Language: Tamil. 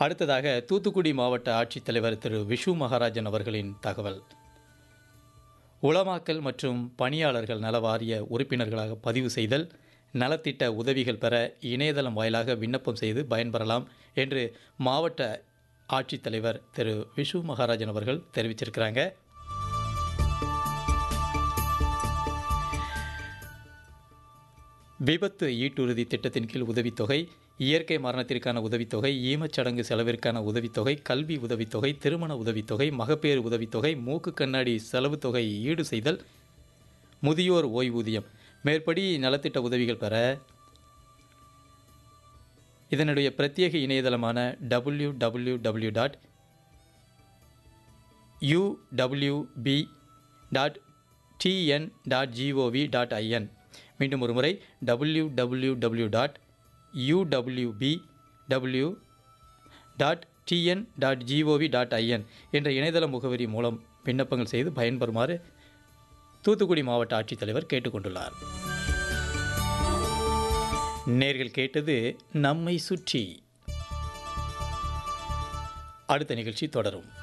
அடுத்ததாக தூத்துக்குடி மாவட்ட ஆட்சித்தலைவர் திரு விஷு மகாராஜன் அவர்களின் தகவல் உளமாக்கல் மற்றும் பணியாளர்கள் நல வாரிய உறுப்பினர்களாக பதிவு செய்தல் நலத்திட்ட உதவிகள் பெற இணையதளம் வாயிலாக விண்ணப்பம் செய்து பயன்பெறலாம் என்று மாவட்ட ஆட்சித்தலைவர் திரு விஷு மகாராஜன் அவர்கள் தெரிவிச்சிருக்கிறாங்க விபத்து ஈட்டுறுதி திட்டத்தின் கீழ் உதவித்தொகை இயற்கை மரணத்திற்கான உதவித்தொகை ஈமச்சடங்கு செலவிற்கான உதவித்தொகை கல்வி உதவித்தொகை திருமண உதவித்தொகை மகப்பேறு உதவித்தொகை மூக்கு கண்ணாடி செலவுத் தொகை ஈடு செய்தல் முதியோர் ஓய்வூதியம் மேற்படி நலத்திட்ட உதவிகள் பெற இதனுடைய பிரத்யேக இணையதளமான W W W dot UWP dot TN dot GOV dot IN மீண்டும் ஒரு முறை W W W dot UWP W dot TN dot GOV dot IN என்ற இணையதள முகவரி மூலம் விண்ணப்பங்கள் செய்து பயன்பெறுமாறு தூத்துக்குடி மாவட்ட ஆட்சித்தலைவர் கேட்டுக்கொண்டுள்ளார் நேர்கள் கேட்டது நம்மை சுற்றி அடுத்த நிகழ்ச்சி தொடரும்